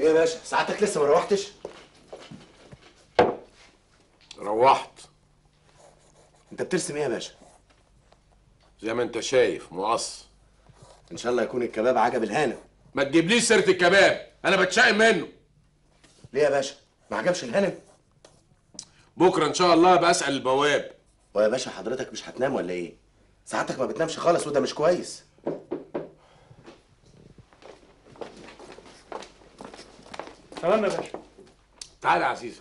ايه يا باشا ساعتك لسه ما روحتش روحت انت بترسم ايه يا باشا زي ما انت شايف مقص ان شاء الله يكون الكباب عجب الهانم ما تجيبليش سيره الكباب انا بتشائم منه ليه يا باشا ما عجبش الهانم بكره ان شاء الله بسال البواب ويا باشا حضرتك مش هتنام ولا ايه ساعتك ما بتنامش خالص وده مش كويس تمام يا باشا تعالى يا عزيزه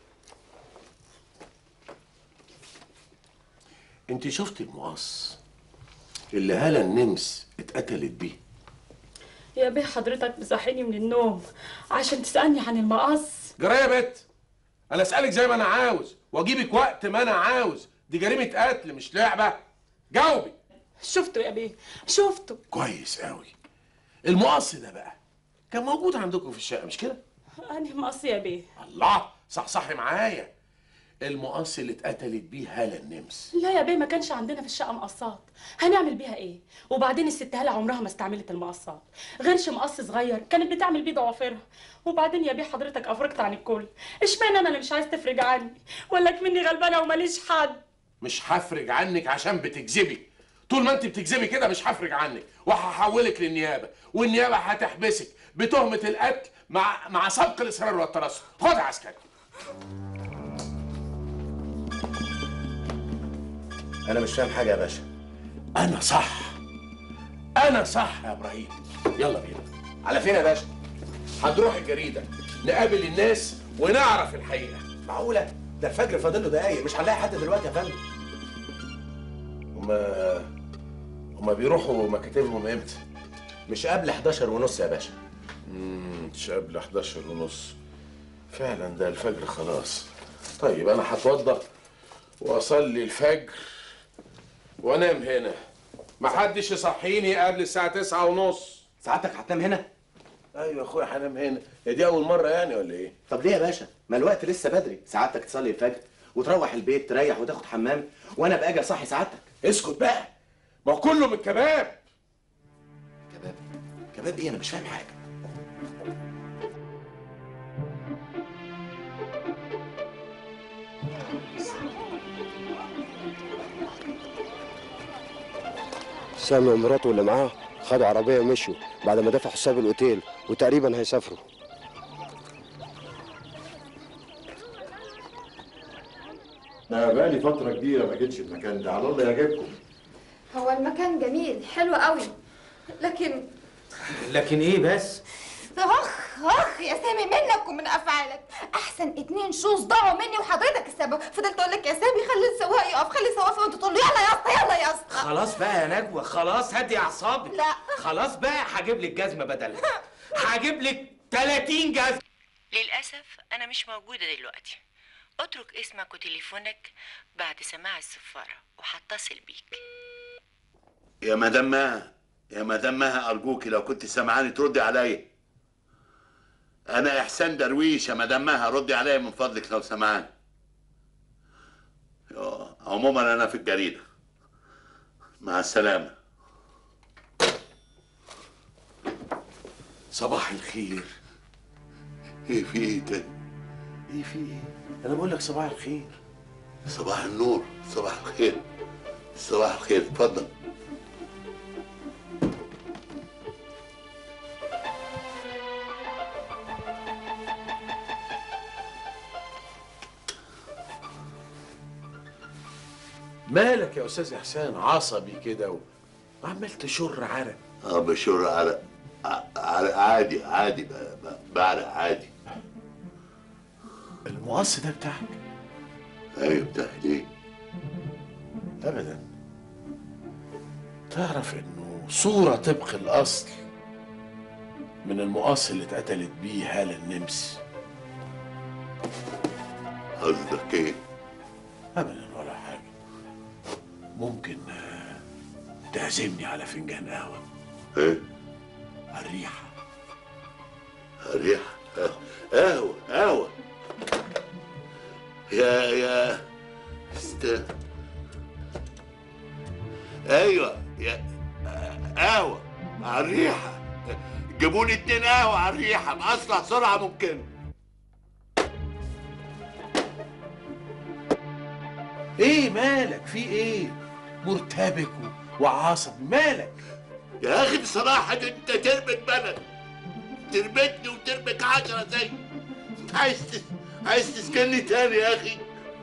انت شفت المقص اللي هالة النمس اتقتلت بيه يا بيه حضرتك مصحيني من النوم عشان تسألني عن المقص جرايه يا بت انا اسالك زي ما انا عاوز واجيبك وقت ما انا عاوز دي جريمه قتل مش لعبه جاوبي شفته يا بيه شفته كويس قوي المقص ده بقى كان موجود عندكم في الشقه مش كده أنا مقص يا بيه الله صحصحي معايا المقص اللي اتقتلت بيه هالة النمس لا يا بيه ما كانش عندنا في الشقة مقصات هنعمل بيها ايه وبعدين الست هالة عمرها ما استعملت المقصات غيرش مقص صغير كانت بتعمل بيه ضوافرها وبعدين يا بيه حضرتك افرجت عن الكل اشمعنى انا اللي مش عايز تفرج عني ولا كمني غلبانه وماليش حد مش هفرج عنك عشان بتكذبي طول ما انت بتكذبي كده مش هفرج عنك وهحولك للنيابه والنيابه هتحبسك بتهمه القتل مع مع سبق الاصرار والترصد خد يا عسكري انا مش فاهم حاجه يا باشا انا صح انا صح يا ابراهيم يلا بينا على فين يا باشا هنروح الجريده نقابل الناس ونعرف الحقيقه معقوله ده الفجر فاضل له دقايق مش هنلاقي حد دلوقتي يا فندم هما هما بيروحوا مكاتبهم امتى مش قبل 11 ونص يا باشا مش قبل 11 ونص فعلا ده الفجر خلاص طيب انا هتوضى واصلي الفجر وانام هنا محدش يصحيني قبل الساعة تسعة ونص ساعتك هتنام هنا ايوه يا اخويا هنام هنا هي دي اول مرة يعني ولا ايه؟ طب ليه يا باشا ما الوقت لسه بدري ساعتك تصلي الفجر وتروح البيت تريح وتاخد حمام وانا باجي اصحي ساعتك اسكت بقى ما هو كله من الكباب كباب كباب ايه انا مش فاهم حاجه سامي ومراته اللي معاه خدوا عربية ومشوا بعد ما دفعوا حساب الأوتيل وتقريبا هيسافروا انا بقالي فترة كبيرة ما جيتش المكان ده على الله يعجبكم هو المكان جميل حلو قوي لكن لكن ايه بس اخ اخ يا سامي منك ومن افعالك احسن اتنين شوز ضاعوا مني وحضرتك السبب فضلت اقول لك يا سامي خلي السواق يقف خلي السواق يقف وانت تقول له يلا يا اسطى يلا يا اسطى خلاص بقى يا نجوى خلاص هدي اعصابك لا. خلاص بقى هجيب لك جزمه بدلها هجيب لك 30 جزمه للأسف أنا مش موجودة دلوقتي اترك اسمك وتليفونك بعد سماع الصفارة وهتصل بيك يا مدام مها يا مدام مها ارجوكي لو كنت سامعاني تردي عليا انا احسان درويش يا مدام مها ردي عليا من فضلك لو سامعاني يا- عموما انا في الجريده مع السلامه صباح الخير ايه في ايه تاني ايه في ايه؟ انا بقول لك صباح الخير صباح النور صباح الخير صباح الخير اتفضل مالك يا استاذ احسان عصبي كده و- وعمال تشر عرق اه بشر على على عادي عادي ب- ب- بعرق عادي المقص ده بتاعك ايوه بتاعي ليه ابدا تعرف انه صورة طبق الاصل من المقص اللي اتقتلت بيه هالة النمس قصدك ايه ابدا ولا حاجة ممكن آه، تعزمني على فنجان قهوة ايه على الريحة الريحة قهوة قهوة يا يا است ايوه يا قهوة على الريحة جيبوا لي اتنين قهوه على الريحه باسرع سرعه ممكنه ايه مالك في ايه مرتبك و- وعصبي مالك يا اخي بصراحه ده انت تربك بلد تربكني وتربك عشرة زي عايز تس... عايز تسكنني تاني يا اخي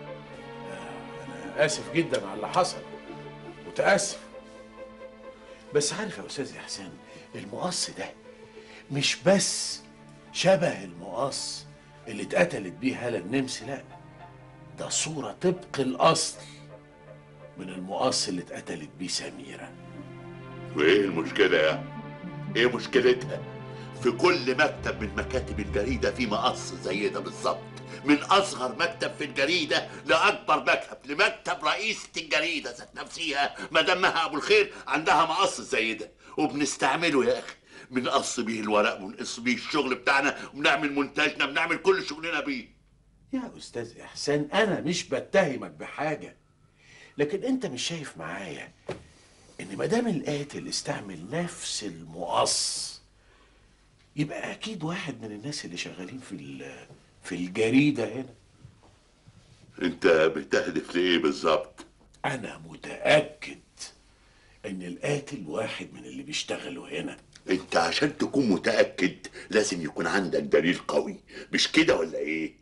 انا اسف جدا على اللي حصل متاسف بس عارف يا استاذ احسان المقص ده مش بس شبه المقص اللي اتقتلت بيه هالة النمس لا ده صورة طبق الأصل من المقص اللي اتقتلت بيه سميرة وايه المشكله يا ايه مشكلتها في كل مكتب من مكاتب الجريده في مقص زي ده بالظبط من اصغر مكتب في الجريده لاكبر مكتب لمكتب رئيسه الجريده ذات نفسها مدام مها ابو الخير عندها مقص زي ده وبنستعمله يا اخي بنقص بيه الورق ونقص بيه الشغل بتاعنا وبنعمل مونتاجنا بنعمل كل شغلنا بيه يا أستاذ إحسان أنا مش بتهمك بحاجة لكن أنت مش شايف معايا إن مدام القاتل استعمل نفس المقص يبقى أكيد واحد من الناس اللي شغالين في ال- في الجريدة هنا انت بتهدف لايه بالظبط أنا متأكد إن القاتل واحد من اللي بيشتغلوا هنا انت عشان تكون متاكد لازم يكون عندك دليل قوي مش كده ولا ايه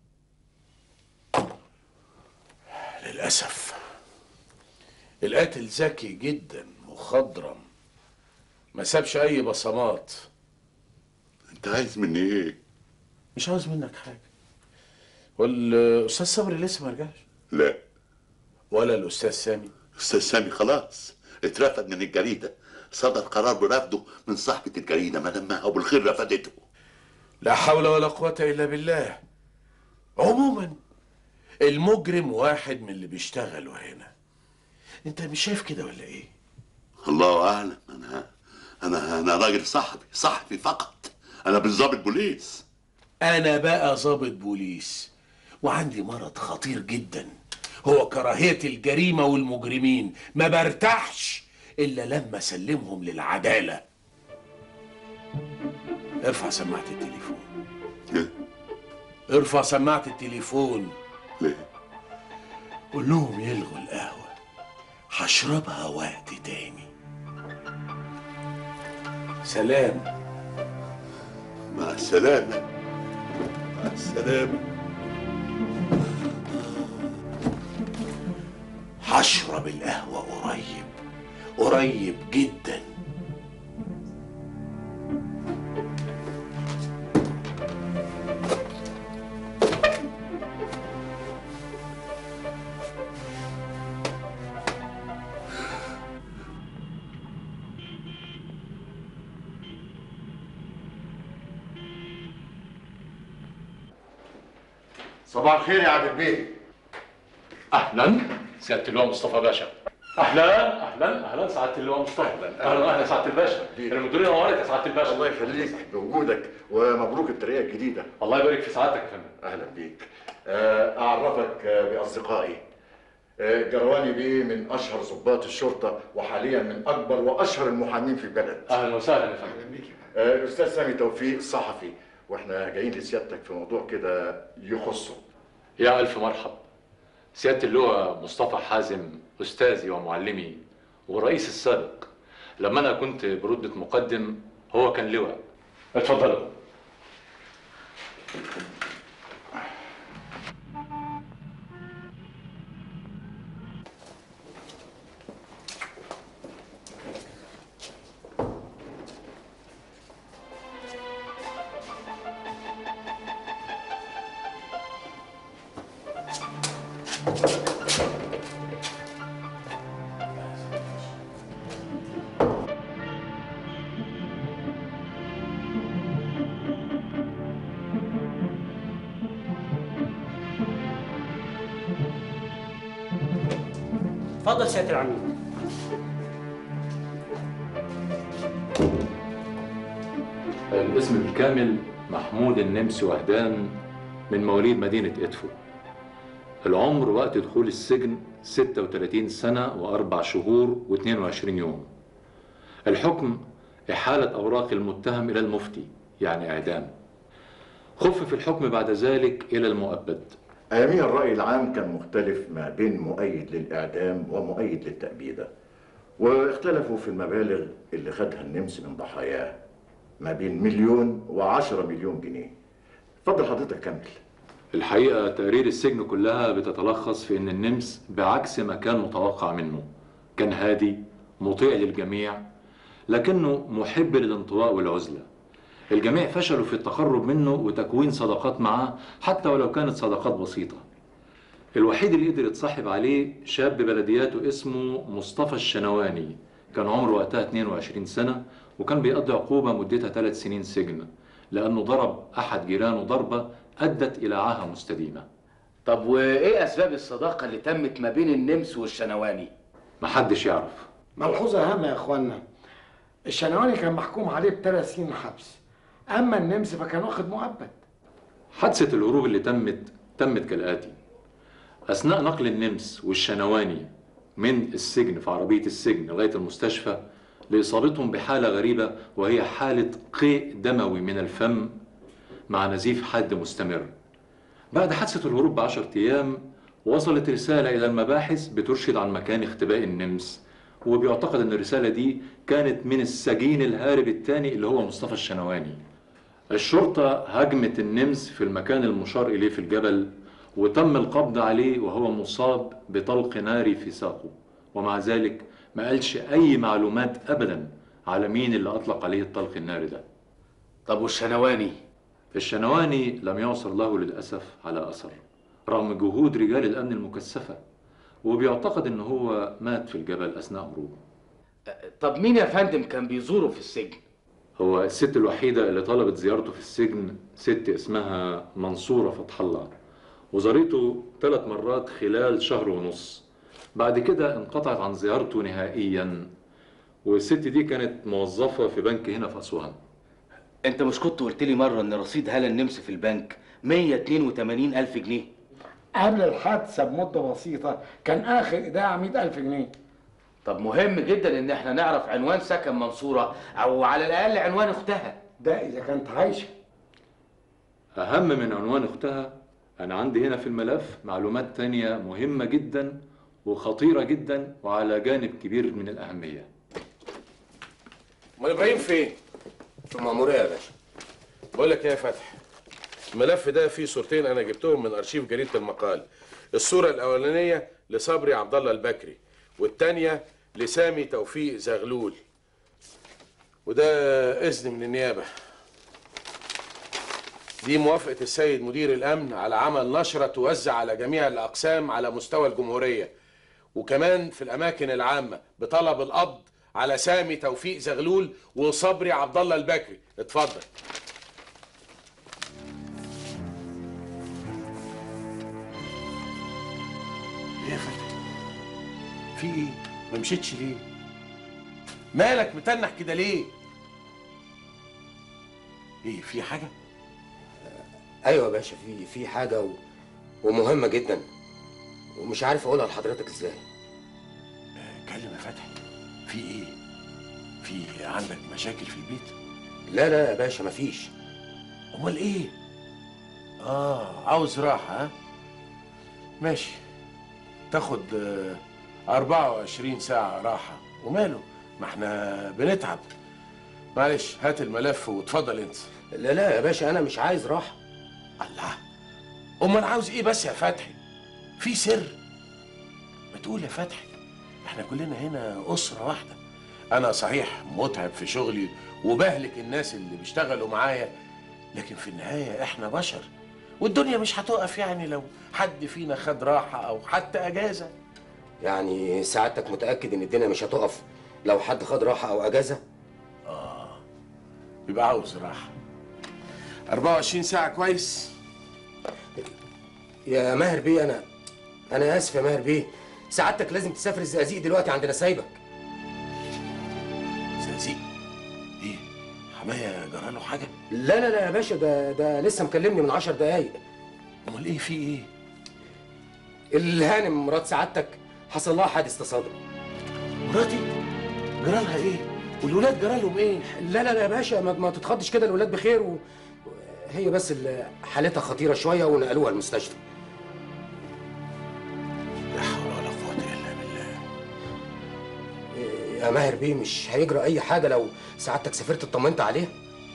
للأسف القاتل ذكي جدا مخضرم ما سابش أي بصمات انت عايز مني ايه مش عاوز منك حاجة والأستاذ صبري لسه ما رجعش لا ولا الأستاذ سامي استاذ سامي خلاص اترفد من الجريده صدر قرار برفضه من صاحبه الجريده مدام مها ابو الخير رفضته لا حول ولا قوة إلا بالله عموما المجرم واحد من اللي بيشتغلوا هنا انت مش شايف كده ولا ايه الله اعلم انا انا انا راجل صاحبي صاحبي فقط انا بالظابط بوليس انا بقى ضابط بوليس وعندي مرض خطير جدا هو كراهية الجريمة والمجرمين ما برتاحش الا لما اسلمهم للعدالة ارفع سماعة التليفون ارفع سماعة التليفون ليه قول لهم يلغوا القهوة هشربها وقت تاني سلام مع السلامه مع السلامه هشرب القهوة قريب قريب جدا صباح الخير يا عبد البيه اهلا سياده اللواء مصطفى باشا اهلا اهلا اهلا سعاده اللواء مصطفى اهلا اهلا سعاده الباشا المديريه نورت يا سعاده الباشا الله يخليك بوجودك ومبروك الترقيه الجديده الله يبارك في سعادتك يا فندم اهلا بيك آه، اعرفك آه، باصدقائي آه، جرواني بيه من اشهر ضباط الشرطه وحاليا من اكبر واشهر المحامين في البلد اهلا وسهلا يا فندم آه، الاستاذ سامي توفيق صحفي واحنا جايين لسيادتك في موضوع كده يخصه يا الف مرحب سياده اللواء مصطفى حازم استاذي ومعلمي والرئيس السابق لما انا كنت برتبه مقدم هو كان لواء اتفضلوا اتفضل سياده العميد الاسم الكامل محمود النمس وهدان من مواليد مدينة إدفو العمر وقت دخول السجن 36 سنة وأربع شهور و22 يوم الحكم إحالة أوراق المتهم إلى المفتي يعني إعدام خفف الحكم بعد ذلك إلى المؤبد أياميها الرأي العام كان مختلف ما بين مؤيد للإعدام ومؤيد للتأبيدة واختلفوا في المبالغ اللي خدها النمس من ضحاياه ما بين مليون وعشرة مليون جنيه اتفضل حضرتك كمل الحقيقة تقرير السجن كلها بتتلخص في أن النمس بعكس ما كان متوقع منه كان هادي مطيع للجميع لكنه محب للانطواء والعزلة الجميع فشلوا في التقرب منه وتكوين صداقات معه حتى ولو كانت صداقات بسيطة الوحيد اللي قدر يتصاحب عليه شاب بلدياته اسمه مصطفى الشنواني كان عمره وقتها 22 سنة وكان بيقضي عقوبة مدتها ثلاث سنين سجن لأنه ضرب أحد جيرانه ضربة أدت إلى عاهة مستديمة طب وايه اسباب الصداقه اللي تمت ما بين النمس والشنواني محدش يعرف ملحوظة هامة يا اخوانا الشنواني كان محكوم عليه بثلاث سنين حبس اما النمس فكان واخد مؤبد حادثة الهروب اللي تمت تمت كالآتي أثناء نقل النمس والشنواني من السجن في عربية السجن لغاية المستشفى لإصابتهم بحالة غريبة وهي حالة قيء دموي من الفم مع نزيف حاد مستمر بعد حادثة الهروب بعشرة أيام وصلت رسالة إلى المباحث بترشد عن مكان اختباء النمس وبيعتقد أن الرسالة دي كانت من السجين الهارب الثاني اللي هو مصطفى الشنواني الشرطة هجمت النمس في المكان المشار إليه في الجبل وتم القبض عليه وهو مصاب بطلق ناري في ساقه ومع ذلك ما قالش أي معلومات أبدا على مين اللي أطلق عليه الطلق الناري ده طب والشنواني الشنواني لم يعثر له للأسف على أثر رغم جهود رجال الأمن المكثفة وبيعتقد إن هو مات في الجبل أثناء هروبه طب مين يا فندم كان بيزوره في السجن هو الست الوحيدة اللي طلبت زيارته في السجن ست اسمها منصورة فتح الله وزارته ثلاث مرات خلال شهر ونص بعد كده انقطعت عن زيارته نهائيا والست دي كانت موظفة في بنك هنا في أسوان انت مش كنت قلت لي مره ان رصيد هلا النمس في البنك 182 الف جنيه قبل الحادثة بمدة بسيطة كان آخر إيداع 100000 جنيه طب مهم جدا ان احنا نعرف عنوان سكن منصوره او على الاقل عنوان اختها ده إذا كانت عايشة أهم من عنوان أختها أنا عندي هنا في الملف معلومات تانية مهمة جدا وخطيرة جدا وعلى جانب كبير من الأهمية امال ابراهيم فين؟ في المأمورية يا باشا بقول لك ايه يا فتحي الملف ده فيه صورتين انا جبتهم من ارشيف جريده المقال الصوره الاولانيه لصبري عبد الله البكري والثانيه لسامي توفيق زغلول وده اذن من النيابه دي موافقه السيد مدير الامن على عمل نشره توزع على جميع الاقسام على مستوى الجمهوريه وكمان في الاماكن العامه بطلب القبض على سامي توفيق زغلول وصبري عبد الله البكري اتفضل ايه يا فتحي في ايه ما مشيتش ليه مالك متنح كده ليه ايه في حاجه ايوه يا باشا في في حاجه و... ومهمه جدا ومش عارف اقولها لحضرتك ازاي اتكلم يا فتحي في ايه في عندك مشاكل في البيت لا لا يا باشا مفيش امال ايه اه عاوز راحه ها ماشي تاخد آه، 24 ساعة راحة وماله ما احنا بنتعب معلش هات الملف واتفضل انت لا لا يا باشا انا مش عايز راحه الله امال عاوز ايه بس يا فتحي في سر ما تقول يا فتحي احنا كلنا هنا اسره واحده انا صحيح متعب في شغلي وبهلك الناس اللي بيشتغلوا معايا لكن في النهايه احنا بشر والدنيا مش هتقف يعني لو حد فينا خد راحه او حتى اجازه يعني سعادتك متاكد ان الدنيا مش هتقف لو حد خد راحه او اجازه يبقى عاوز راحه 24 ساعه كويس يا ماهر بيه انا انا اسف يا ماهر بيه سعادتك لازم تسافر الزقازيق دلوقتي عند نسايبك زقازيق ايه حمايه جراله حاجه لا لا لا يا باشا ده ده لسه مكلمني من عشر دقايق امال ايه في ايه الهانم مرات سعادتك حصل لها حادث تصادم مراتي جرالها ايه والولاد جرى لهم ايه لا لا لا يا باشا ما, ما تتخضش كده الولاد بخير و... هي بس ال- حالتها خطيره شويه ونقلوها المستشفى لا حول ولا قوه الا بالله يا ماهر بيه مش هيجرى اي حاجه لو سعادتك سافرت اطمنت عليه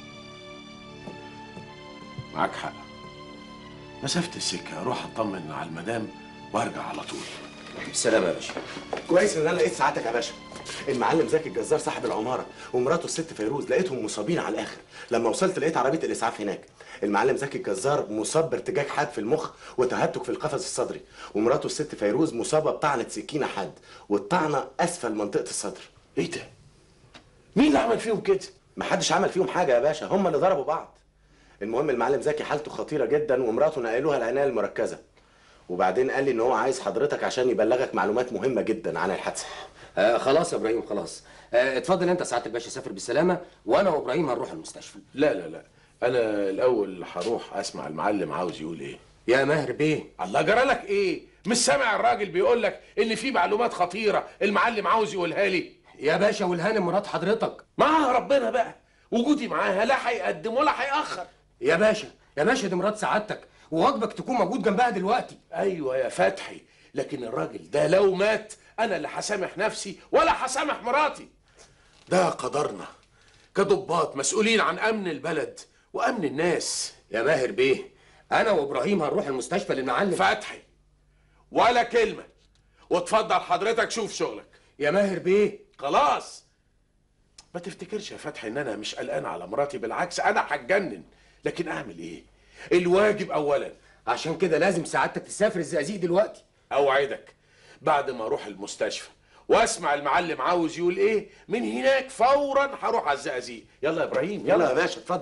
معاك حق مسافه السكه اروح اطمن على المدام وارجع على طول بالسلامة يا باشا كويس ان انا لقيت سعادتك يا باشا المعلم زكي الجزار صاحب العمارة ومراته الست فيروز لقيتهم مصابين على الاخر لما وصلت لقيت عربية الاسعاف هناك المعلم زكي الجزار مصاب بارتجاج حاد في المخ وتهتك في القفص الصدري ومراته الست فيروز مصابة بطعنة سكينة حاد والطعنة اسفل منطقة الصدر ايه ده مين اللي عمل فيهم كده محدش عمل فيهم حاجة يا باشا هم اللي ضربوا بعض المهم المعلم زكي حالته خطيرة جدا ومراته نقلوها العناية المركزة وبعدين قال لي ان هو عايز حضرتك عشان يبلغك معلومات مهمة جدا عن الحادثة آه خلاص يا ابراهيم خلاص آه اتفضل انت سعاده الباشا سافر بالسلامه وانا وابراهيم هنروح المستشفى لا لا لا انا الاول هروح اسمع المعلم عاوز يقول ايه يا ماهر بيه الله جرى لك ايه مش سامع الراجل بيقول لك ان في معلومات خطيره المعلم عاوز يقولها لي يا باشا والهانم مرات حضرتك معاها ربنا بقى وجودي معاها لا هيقدم ولا هيأخر يا باشا يا باشا دي مرات سعادتك وواجبك تكون موجود جنبها دلوقتي ايوه يا فتحي لكن الراجل ده لو مات انا اللي هسامح نفسي ولا هسامح مراتي ده قدرنا كضباط مسؤولين عن امن البلد وامن الناس يا ماهر بيه انا وابراهيم هنروح المستشفى للمعلم فتحي ولا كلمه واتفضل حضرتك شوف شغلك يا ماهر بيه خلاص ما تفتكرش يا فتحي ان انا مش قلقان على مراتي بالعكس انا هتجنن لكن اعمل ايه الواجب اولا عشان كده لازم سعادتك تسافر الزقازيق دلوقتي اوعدك بعد ما اروح المستشفى واسمع المعلم عاوز يقول ايه من هناك فورا هروح على الزقازيق يلا يا ابراهيم يلا يا باشا اتفضل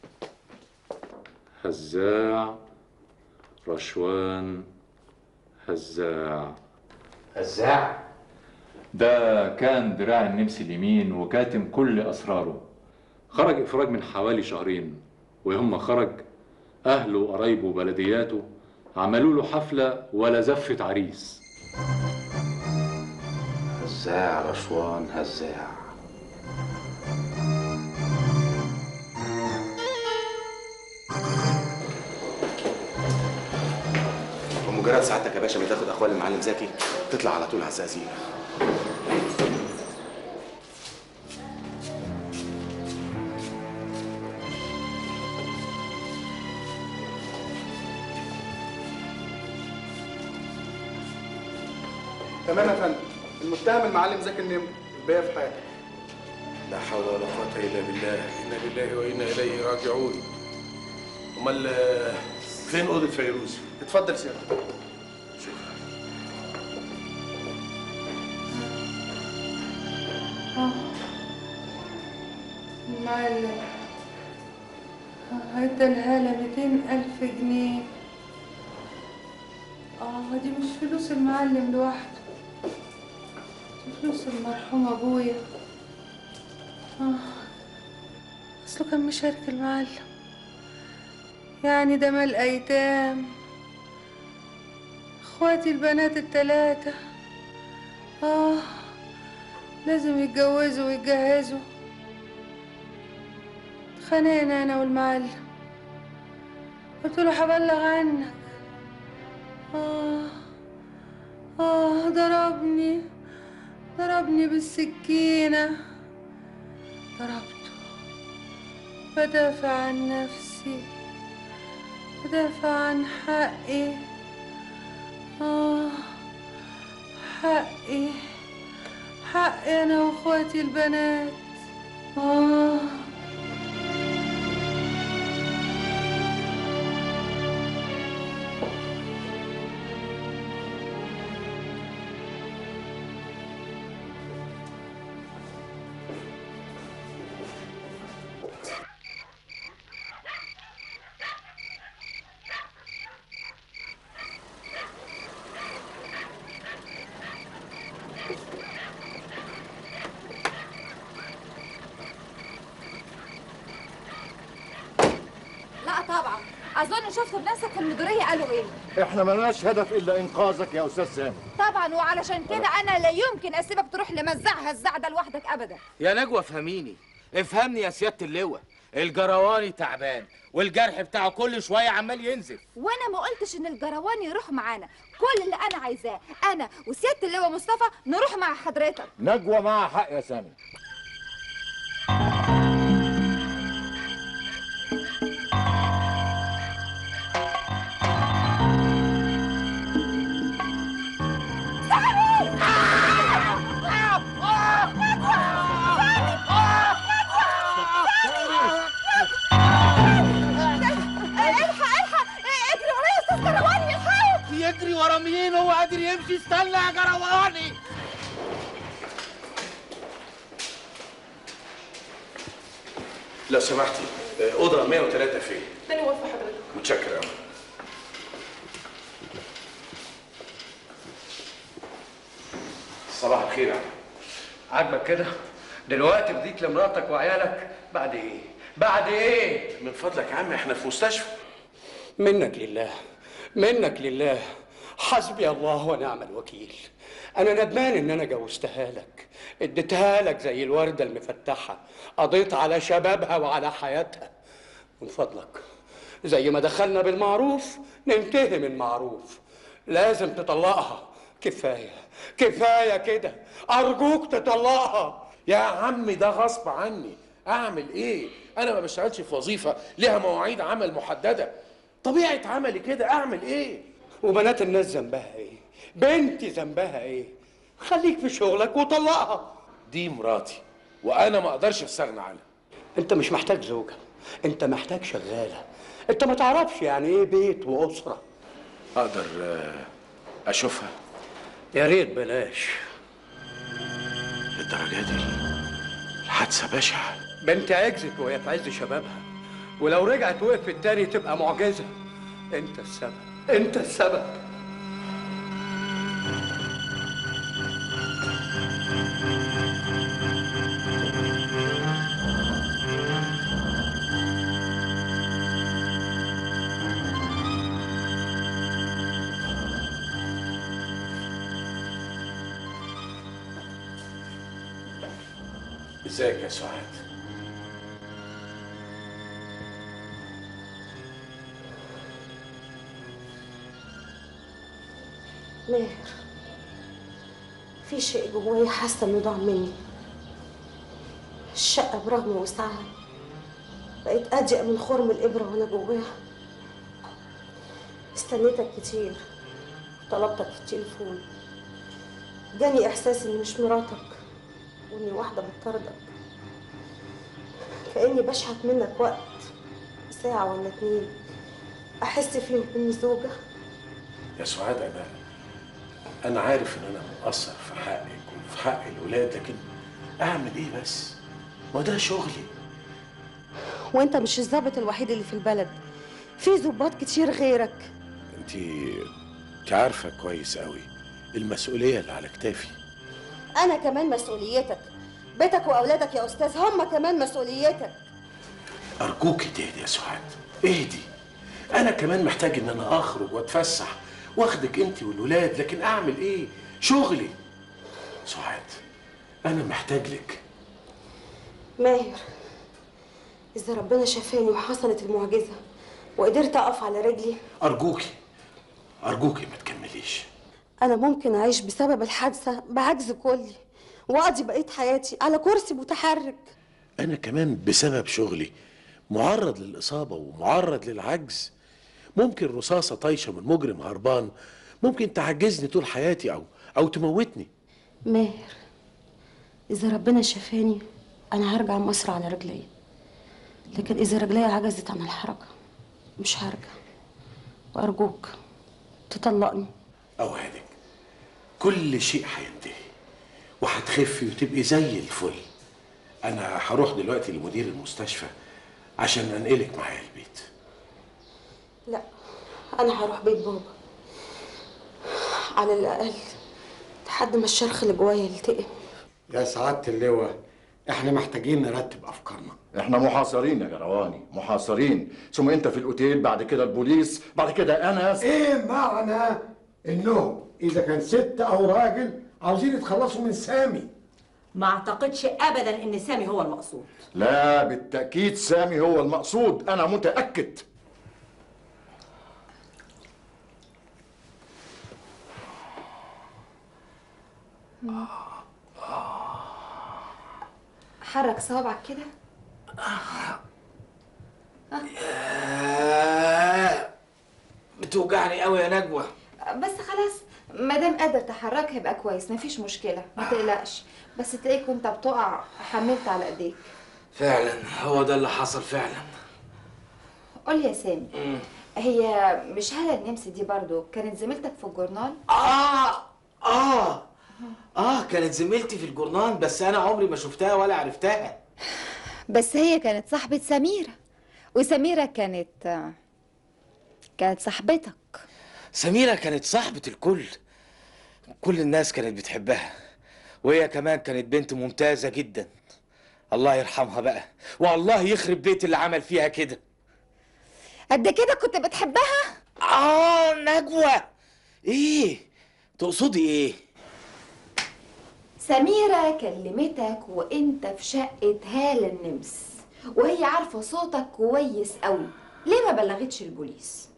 هزاع رشوان هزاع هزاع ده كان دراع النمس اليمين وكاتم كل أسراره خرج إفراج من حوالي شهرين ويوم خرج أهله وقرايبه وبلدياته عملوا له حفلة ولا زفة عريس هزاع رشوان هزاع ومجرد سعادتك يا باشا ما تاخد اخوال المعلم زكي تطلع على طول على الزقازيق تمام يا فندم المتهم المعلم زكي النمر الباقي في حياته لا حول ولا قوه الا بالله انا لله وانا اليه راجعون امال آه، فين اوضه فيروز اتفضل سيادتك معلم ادى الهالة ميتين ألف جنيه اه دي مش فلوس المعلم لوحده دي فلوس المرحوم أبويا اه أصله كان مشارك المعلم يعني ده مال أيتام اخواتي البنات التلاتة اه لازم يتجوزوا ويتجهزوا اتخانقنا انا والمعلم قلت له هبلغ عنك اه اه ضربني ضربني بالسكينة ضربته بدافع عن نفسي بدافع عن حقي اه حقي حقي انا واخواتي البنات اه شفت بنفسك في المديريه قالوا ايه احنا ملناش هدف الا انقاذك يا استاذ سامي طبعا وعلشان كده انا لا يمكن اسيبك تروح لمزعها الزع ده لوحدك ابدا يا نجوى افهميني افهمني يا سياده اللواء الجرواني تعبان والجرح بتاعه كل شويه عمال ينزف وانا ما قلتش ان الجروان يروح معانا كل اللي انا عايزاه انا وسياده اللواء مصطفى نروح مع حضرتك نجوى معها حق يا سامي الحق الحق اجري ورايا يا استاذ جرواني الحقه يجري ورا مين هو قادر يمشي استنى يا جرواني لو سمحتي آه، اوضه 103 فين تاني واقفه حضرتك متشكر قوي صباح الخير يا عم. عاجبك كده دلوقتي بديك لمراتك وعيالك بعد ايه بعد ايه من فضلك يا عم احنا في مستشفى منك لله منك لله حسبي الله ونعم الوكيل انا ندمان ان انا جوزتها لك اديتها لك زي الورده المفتحه قضيت على شبابها وعلى حياتها من فضلك زي ما دخلنا بالمعروف ننتهي من معروف لازم تطلقها كفايه كفايه كده ارجوك تطلقها يا عمي ده غصب عني اعمل ايه انا ما بشتغلش في وظيفه ليها مواعيد عمل محدده طبيعه عملي كده اعمل ايه وبنات الناس ذنبها ايه بنتي ذنبها ايه خليك في شغلك وطلقها دي مراتي وانا ما اقدرش استغنى عنها انت مش محتاج زوجة انت محتاج شغالة انت ما تعرفش يعني ايه بيت واسرة اقدر آه، اشوفها يا ريت بلاش للدرجه دي الحادثه بشعه بنتي عجزت وهي في عز شبابها ولو رجعت وقفت تاني تبقى معجزة انت السبب انت السبب ازيك يا سعاد ماهر في شيء جوايا حاسه انه ضاع مني الشقه برغم وسعها بقت اضيق من خرم الابره وانا جواها استنيتك كتير طلبتك في التليفون جاني احساس اني مش مراتك واني واحده بتطردك كاني بشحت منك وقت ساعه ولا اتنين احس فيهم اني زوجه يا سعاد انا انا عارف ان انا مقصر في حقك وفي حق الولاد لكن اعمل ايه بس ما ده شغلي وانت مش الضابط الوحيد اللي في البلد في ضباط كتير غيرك انت انت عارفه كويس قوي المسؤوليه اللي على كتافي انا كمان مسؤوليتك بيتك واولادك يا استاذ هم كمان مسؤوليتك ارجوكي تهدي يا سعاد اهدي انا كمان محتاج ان انا اخرج واتفسح واخدك انت والولاد لكن اعمل ايه شغلي سعاد انا محتاج لك ماهر اذا ربنا شفاني وحصلت المعجزه وقدرت اقف على رجلي ارجوكي ارجوكي ما تكمليش انا ممكن اعيش بسبب الحادثه بعجز كلي واقضي بقيه حياتي على كرسي متحرك انا كمان بسبب شغلي معرض للاصابه ومعرض للعجز ممكن رصاصه طايشه من مجرم هربان ممكن تعجزني طول حياتي او او تموتني ماهر اذا ربنا شفاني انا هرجع مصر على رجلي لكن اذا رجلي عجزت عن الحركه مش هرجع وارجوك تطلقني اوعدك كل شيء هينتهي وهتخفي وتبقي زي الفل انا هروح دلوقتي لمدير المستشفى عشان انقلك معايا البيت لا انا هروح بيت بابا على الاقل لحد ما الشرخ اللي جوايا يلتئم يا سعادة اللواء احنا محتاجين نرتب افكارنا احنا محاصرين يا جرواني محاصرين ثم انت في الاوتيل بعد كده البوليس بعد كده انا ايه معنى انهم اذا كان ست او راجل عاوزين يتخلصوا من سامي ما اعتقدش ابدا ان سامي هو المقصود لا بالتاكيد سامي هو المقصود انا متاكد حرك صوابعك كده بتوجعني قوي يا نجوى بس خلاص ما دام قادر تحركها يبقى كويس مفيش مشكله ما تقلقش بس تلاقيك وانت بتقع حملت على ايديك فعلا هو ده اللي حصل فعلا قول لي يا سامي هي مش هلا النمس دي برضو كانت زميلتك في الجورنال اه اه اه كانت زميلتي في الجورنال بس انا عمري ما شفتها ولا عرفتها بس هي كانت صاحبة سميرة وسميرة كانت كانت صاحبتك سميرة كانت صاحبة الكل كل الناس كانت بتحبها وهي كمان كانت بنت ممتازة جدا الله يرحمها بقى والله يخرب بيت اللي عمل فيها كده قد كده كنت بتحبها اه نجوى ايه تقصدي ايه سميرة كلمتك وانت في شقة هالة النمس وهي عارفة صوتك كويس قوي ليه ما بلغتش البوليس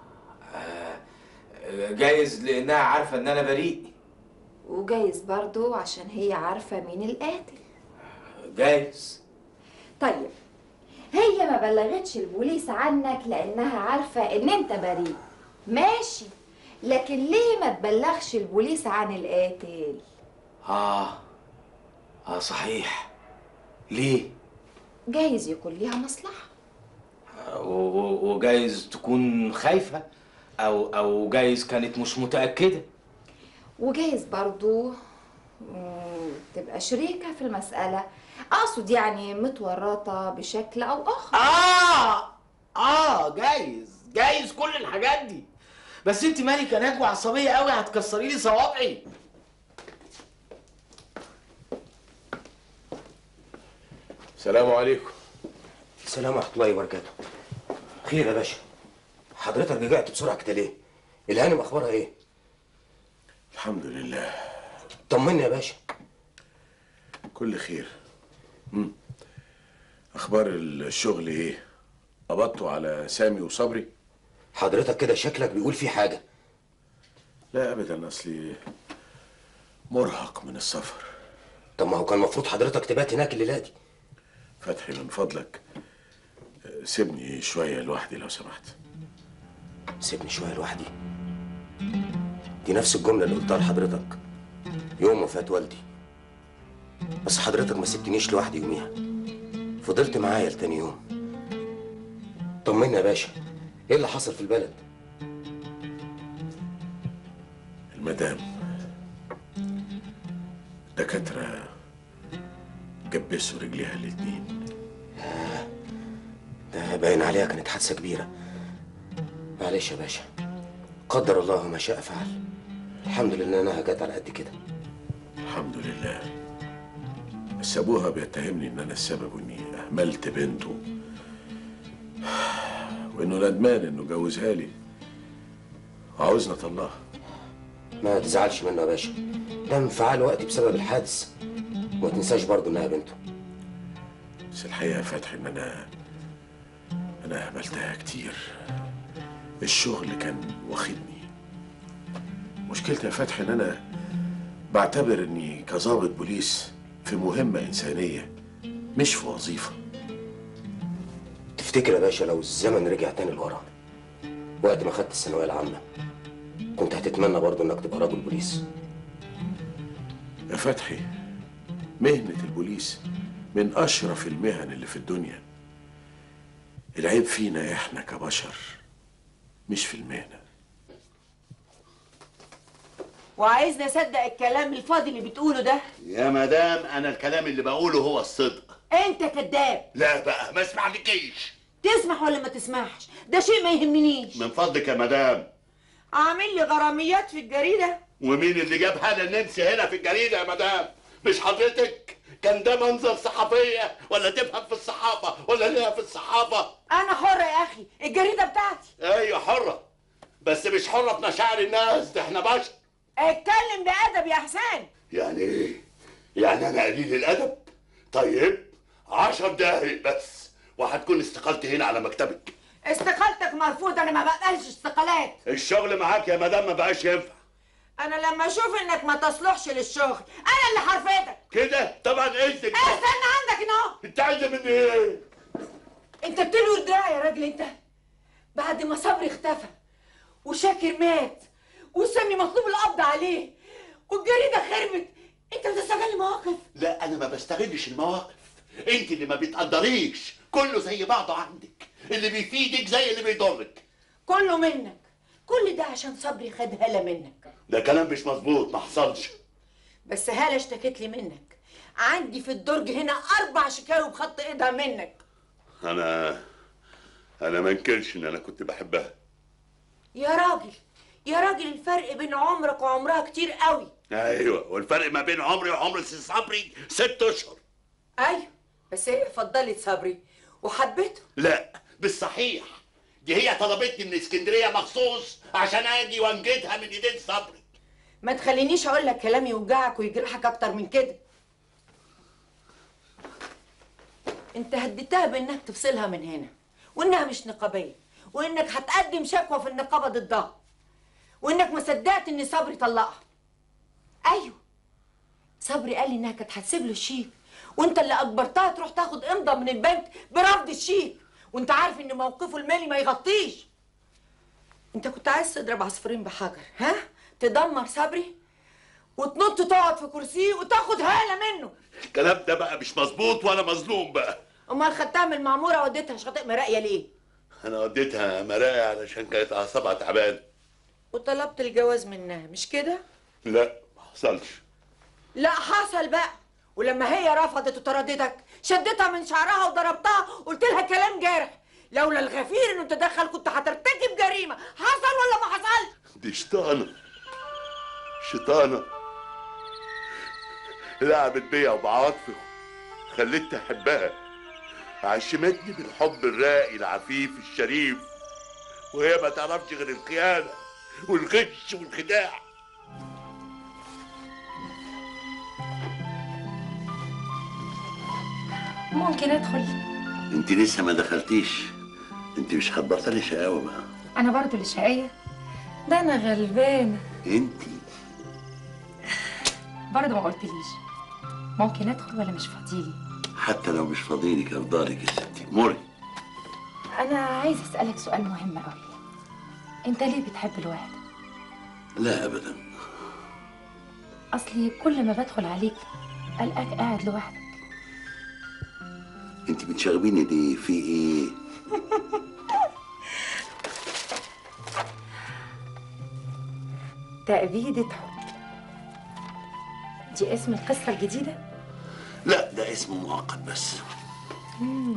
جايز لانها عارفة ان انا بريء وجايز برضو عشان هي عارفة مين القاتل جايز طيب هي ما بلغتش البوليس عنك لانها عارفة ان انت بريء ماشي لكن ليه ما تبلغش البوليس عن القاتل اه اه صحيح ليه جايز يكون ليها مصلحة و- و- وجايز تكون خايفة او او جايز كانت مش متأكدة وجايز برضو مم، تبقى شريكة في المسألة أقصد يعني متورطة بشكل أو آخر اه اه جايز جايز كل الحاجات دي بس انت مالك يا نجوى عصبية قوي هتكسري لي صوابعي السلام عليكم السلام ورحمه الله وبركاته خير يا باشا حضرتك رجعت بسرعه كده ليه الهانم اخبارها ايه الحمد لله طمني يا باشا كل خير مم. اخبار الشغل ايه قبضتوا على سامي وصبري حضرتك كده شكلك بيقول في حاجه لا ابدا اصلي مرهق من السفر طب ما هو كان المفروض حضرتك تبات هناك الليله دي فتحي من فضلك آه، سيبني شويه لوحدي لو سمحت سيبني شويه لوحدي دي نفس الجمله اللي قلتها لحضرتك يوم وفاه والدي بس حضرتك ما سبتنيش لوحدي يوميها فضلت معايا لتاني يوم طمني يا باشا ايه اللي حصل في البلد المدام دكاترة جبسوا رجليها الاتنين ده باين عليها كانت حادثه كبيره معلش يا باشا قدر الله ما شاء فعل الحمد لله انها جت على قد كده الحمد لله بس ابوها بيتهمني ان انا السبب اني اهملت بنته وانه ندمان انه جوزها لي وعاوزني اطلقها ما تزعلش منه يا باشا ده انفعال وقتي بسبب الحادث وما تنساش برضه انها بنته بس الحقيقه يا فتحي ان انا انا اهملتها كتير الشغل كان واخدني مشكلتي يا فتحي ان انا بعتبر اني كظابط بوليس في مهمه انسانيه مش في وظيفه تفتكر يا باشا لو الزمن رجع تاني لورا وقت ما خدت الثانويه العامه كنت هتتمنى برضه انك تبقى راجل بوليس يا فتحي مهنة البوليس من أشرف المهن اللي في الدنيا العيب فينا إحنا كبشر مش في المهنة وعايزني اصدق الكلام الفاضي اللي بتقوله ده يا مدام انا الكلام اللي بقوله هو الصدق انت كذاب لا بقى ما اسمعلكيش تسمح ولا ما تسمحش ده شيء ما يهمنيش من فضلك يا مدام عامل لي غراميات في الجريده ومين اللي جاب هذا النمس هنا في الجريده يا مدام مش حضرتك كان ده منظر صحفيه ولا تفهم في الصحافه ولا ليها في الصحافه انا حرة يا اخي الجريدة بتاعتي ايوه حره بس مش حره في مشاعر الناس ده احنا بشر اتكلم بأدب يا حسين يعني ايه يعني انا قليل الادب طيب عشر دقايق بس وهتكون استقالتي هنا على مكتبك استقالتك مرفوضة انا ما بقبلش استقالات الشغل معاك يا مدام ما بقاش ينفع انا لما اشوف انك ما تصلحش للشغل انا اللي هرفدك كده طبعا اذنك استنى عندك هنا انت عايزه مني ايه انت بتلوي دراعي يا راجل انت بعد ما صبري اختفى وشاكر مات وسامي مطلوب القبض عليه والجريده خربت انت بتستغل مواقف لا انا ما بستغلش المواقف انت اللي ما بتقدريش كله زي بعضه عندك اللي بيفيدك زي اللي بيضرك كله منك كل ده عشان صبري خد هالة منك ده كلام مش مظبوط ما حصلش بس هالة اشتكت لي منك عندي في الدرج هنا اربع شكاوي بخط ايدها منك انا انا ما انكرش ان انا كنت بحبها يا راجل يا راجل الفرق بين عمرك وعمرها كتير قوي ايوه والفرق ما بين عمري وعمر سي صبري ست اشهر ايوه بس هي فضلت صبري وحبته لا بالصحيح دي هي طلبتني من اسكندريه مخصوص عشان اجي وانجدها من ايدين صبري ما تخلينيش اقول لك كلام يوجعك ويجرحك اكتر من كده انت هددتها بانك تفصلها من هنا وانها مش نقابيه وانك هتقدم شكوى في النقابه ضدها وانك ما صدقت ان صبري طلقها ايوه صبري قال لي انها كانت هتسيب له الشيك وانت اللي اجبرتها تروح تاخد امضى من البنك برفض الشيك وانت عارف ان موقفه المالي ما يغطيش انت كنت عايز تضرب عصفورين بحجر ها تدمر صبري وتنط تقعد في كرسيه وتاخد هاله منه الكلام ده بقى مش مظبوط وانا مظلوم بقى امال خدتها من المعموره وديتها شاطئ مراقيه ليه انا وديتها مراقي علشان كانت اعصابها تعبانه وطلبت الجواز منها مش كده لا ما حصلش لا حصل بقى ولما هي رفضت وطردتك شدتها من شعرها وضربتها قلت لها كلام جارح لولا الغفير انه تدخل كنت هترتكب جريمه حصل ولا ما حصلش دي شيطانه شيطانه لعبت بيا وبعواطفي خلتني احبها عشمتني بالحب الراقي العفيف الشريف وهي ما تعرفش غير الخيانه والغش والخداع ممكن ادخل انت لسه ما دخلتيش انت مش هتبطلي شقاوه بقى انا برضو اللي شقيه ده انا غلبانه انت برضو ما قلتليش ممكن ادخل ولا مش فاضيلي حتى لو مش فاضيلك ارضالك يا ستي مري انا عايز اسالك سؤال مهم قوي انت ليه بتحب الوحده لا ابدا اصلي كل ما بدخل عليك الاقيك قاعد لوحدك انت بتشاغبيني ليه في ايه تأبيدة حب دي اسم القصة الجديدة؟ لا ده اسم مؤقت بس مم.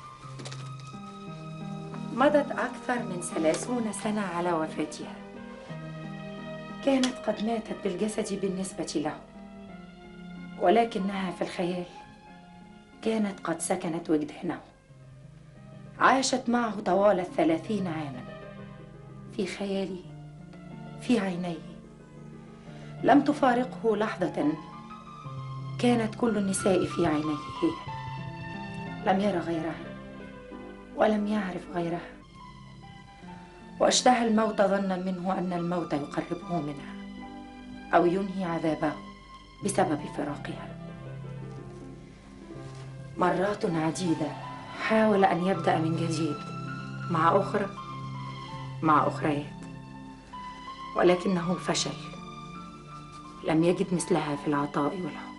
مضت أكثر من ثلاثون سنة على وفاتها كانت قد ماتت بالجسد بالنسبة له ولكنها في الخيال كانت قد سكنت وجدانه عاشت معه طوال الثلاثين عاما في خياله في عينيه لم تفارقه لحظة كانت كل النساء في عينيه هي لم ير غيرها ولم يعرف غيرها واشتهى الموت ظنا منه أن الموت يقربه منها أو ينهي عذابه بسبب فراقها مرات عديدة حاول أن يبدأ من جديد مع أخرى مع أخريات ولكنه فشل لم يجد مثلها في العطاء والحب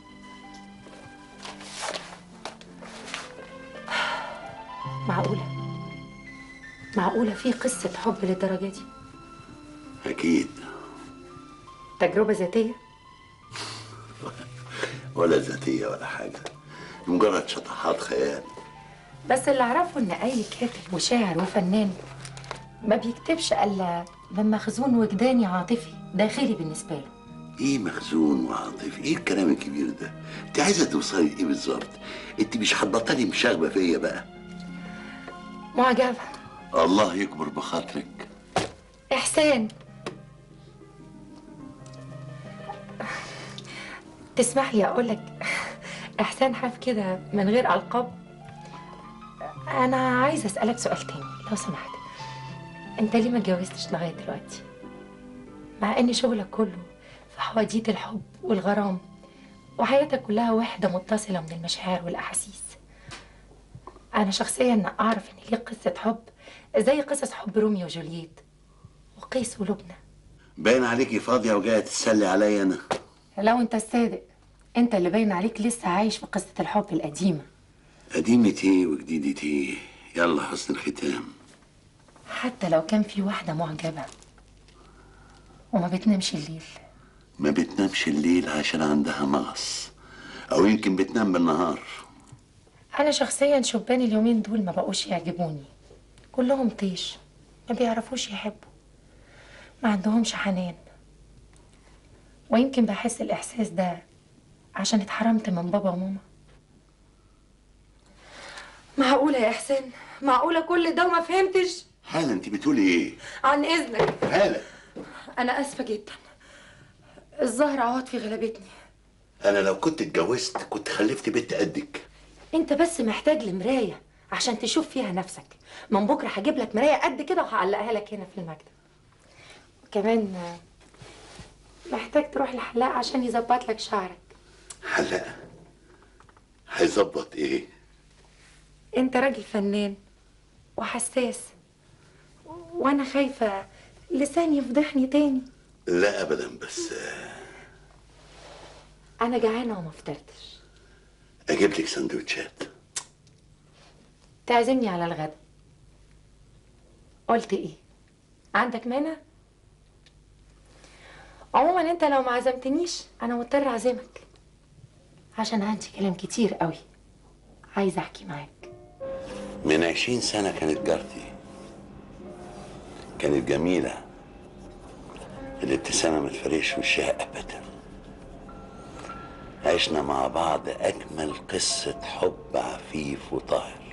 معقولة معقولة في قصة حب للدرجة دي اكيد تجربة ذاتية ولا ذاتيه ولا حاجه مجرد شطحات خيال بس اللي أعرفه إن أي كاتب وشاعر وفنان ما بيكتبش إلا من مخزون وجداني عاطفي داخلي بالنسبة له ايه مخزون وعاطفي ايه الكلام الكبير ده انت عايزه توصلي ايه بالظبط انت مش هتبطلي مشاغبه فيا بقى معجبة الله يكبر بخاطرك إحسان تسمح لي أقول لك إحسان حاف كده من غير ألقاب أنا عايزة أسألك سؤال تاني لو سمحت أنت ليه ما اتجوزتش لغاية دلوقتي؟ مع إن شغلك كله في حواديت الحب والغرام وحياتك كلها وحدة متصلة من المشاعر والأحاسيس أنا شخصيا أعرف إن ليك قصة حب زي قصص حب روميو وجولييت وقيس ولبنى باين عليكي فاضيه وجايه تتسلي عليا انا لو أنت الصادق أنت اللي باين عليك لسه عايش في قصة الحب القديمة قديمة ايه وجديدة ايه يلا حسن الختام حتى لو كان في واحدة معجبة وما بتنامش الليل ما بتنامش الليل عشان عندها مغص او يمكن بتنام بالنهار أنا شخصيا شبان اليومين دول ما بقوش يعجبوني كلهم طيش ما بيعرفوش يحبوا ما عندهمش حنان ويمكن بحس الإحساس ده عشان اتحرمت من بابا وماما معقولة يا إحسان معقولة كل ده وما فهمتش حالا انت بتقولي ايه عن إذنك حالا أنا آسفة جدا الظاهر عواطفي غلبتني انا لو كنت اتجوزت كنت خلفت بنت قدك انت بس محتاج لمرايه عشان تشوف فيها نفسك من بكره هجيب لك مرايه قد كده وهعلقها لك هنا في المكتب وكمان آه، محتاج تروح لحلاق عشان يظبط لك شعرك حلاقه هيظبط ايه انت راجل فنان وحساس وانا خايفه لساني يفضحني تاني لا ابدا بس آه، انا جعانه وما فطرتش اجيب لك سندوتشات تعزمني على الغدا قلت ايه عندك مانع عموما انت لو ما عزمتنيش انا مضطر اعزمك عشان عندي كلام كتير قوي عايزه احكي معاك من عشرين سنة كانت جارتي كانت جميلة الابتسامة ما تفرقش وشها أبدا عشنا مع بعض أجمل قصة حب عفيف وطاهر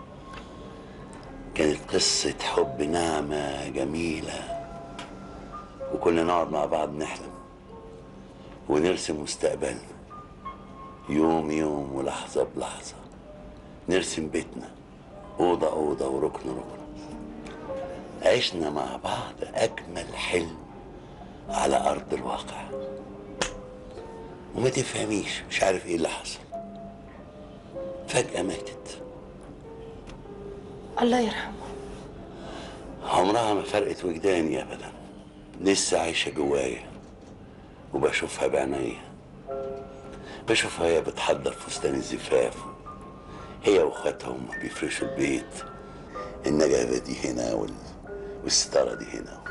كانت قصة حب ناعمة جميلة وكنا نقعد مع بعض نحلم ونرسم مستقبلنا يوم يوم ولحظة بلحظة نرسم بيتنا أوضة أوضة وركن ركن عشنا مع بعض أجمل حلم على أرض الواقع وما تفهميش مش عارف إيه اللي حصل فجأة ماتت الله يرحمه عمرها ما فرقت وجداني أبدا لسه عايشة جوايا وبشوفها بعينيا بشوفها هي بتحضر فستان الزفاف هي واخواتها هم بيفرشوا البيت النجابة دي هنا وال... والستارة دي هنا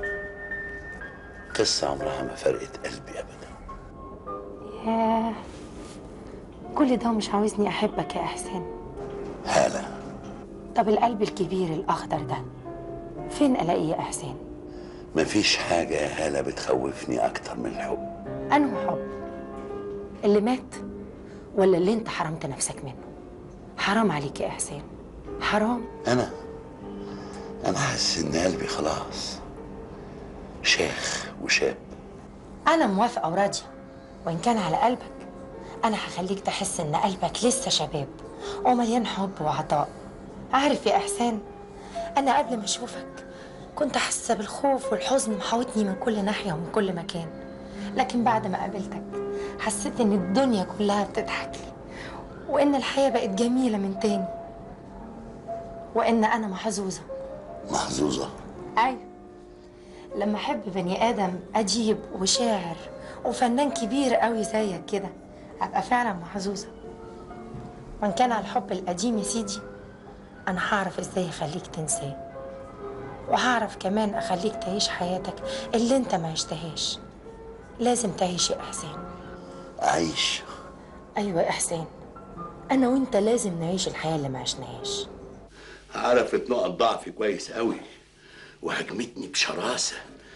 قصة عمرها ما فرقت قلبي أبدا ياه كل ده مش عاوزني احبك يا احسان هالة طب القلب الكبير الاخضر ده فين الاقيه يا احسان مفيش حاجة يا هالة بتخوفني أكتر من الحب انه حب اللي مات ولا اللي انت حرمت نفسك منه حرام عليك يا احسان حرام أنا أنا حاسس إن قلبي خلاص شيخ وشاب انا موافقه وراضيه وان كان على قلبك انا هخليك تحس ان قلبك لسه شباب ومليان حب وعطاء عارف يا احسان انا قبل ما اشوفك كنت حاسه بالخوف والحزن محاوطني من كل ناحيه ومن كل مكان لكن بعد ما قابلتك حسيت ان الدنيا كلها بتضحك لي وان الحياه بقت جميله من تاني وان انا محظوظه محظوظة ايوه لما احب بني ادم اديب وشاعر وفنان كبير قوي زيك كده ابقى فعلا محظوظه وان كان على الحب القديم يا سيدي انا هعرف ازاي اخليك تنساه وهعرف كمان اخليك تعيش حياتك اللي انت ما عشتهاش لازم تعيش يا احسان عيش ايوه يا احسان انا وانت لازم نعيش الحياه اللي ما عشناهاش عرفت نقط ضعفي كويس قوي وهجمتني بشراسة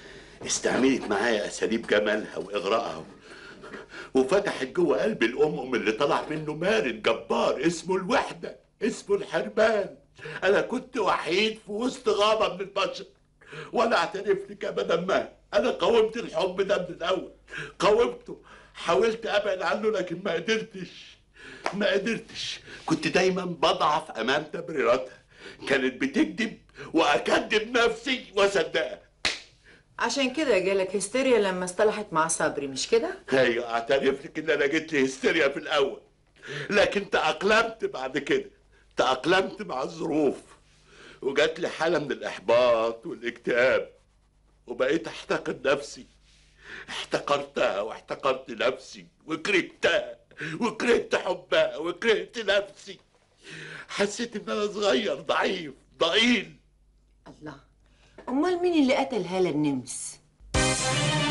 استعملت معايا اساليب جمالها واغرائها وفتحت جوه قلب الام اللي طلع منه مارد جبار اسمه الوحده اسمه الحرمان انا كنت وحيد في وسط غابه من البشر وانا اعترف لك ابدا ما انا قاومت الحب ده من الاول قاومته حاولت ابعد عنه لكن ما قدرتش ما قدرتش كنت دايما بضعف امام تبريراتها كانت بتكذب واكذب نفسي واصدقها عشان كده جالك هستيريا لما اصطلحت مع صبري مش كده؟ ايوه اعترف لك ان انا جيت لي هستيريا في الاول لكن تاقلمت بعد كده تاقلمت مع الظروف وجات لي حاله من الاحباط والاكتئاب وبقيت احتقر نفسي احتقرتها واحتقرت نفسي وكرهتها وكرهت حبها وكرهت نفسي حسيت ان انا صغير ضعيف ضئيل الله امال مين اللي قتل هالة النمس؟